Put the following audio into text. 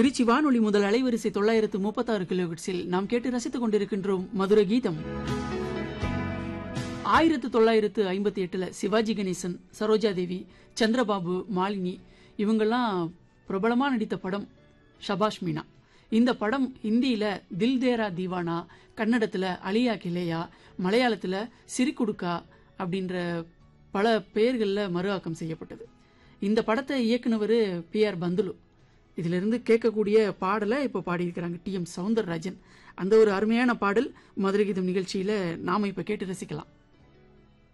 திருச்சி வானொலி முதல் அலைவரிசை தொள்ளாயிரத்து முப்பத்தாறு கிலோகிட்ஸில் நாம் கேட்டு ரசித்துக் கொண்டிருக்கின்றோம் மதுர கீதம் ஆயிரத்து தொள்ளாயிரத்து ஐம்பத்தி எட்டுல சிவாஜி கணேசன் சரோஜா தேவி சந்திரபாபு மாலினி இவங்கெல்லாம் பிரபலமா நடித்த படம் ஷபாஷ் மீனா இந்த படம் ஹிந்தியில தில் தேரா தீவானா கன்னடத்துல அலியா கிளையா மலையாளத்துல சிரிக்குடுக்கா அப்படின்ற பல பெயர்கள்ல மறு ஆக்கம் செய்யப்பட்டது இந்த படத்தை இயக்குனவர் பி ஆர் பந்துலு இதுல இருந்து கேட்கக்கூடிய பாடலை இப்ப பாடியிருக்கிறாங்க டி எம் சவுந்தரராஜன் அந்த ஒரு அருமையான பாடல் மதுரை கீதம் நிகழ்ச்சியில நாம இப்ப கேட்டு ரசிக்கலாம்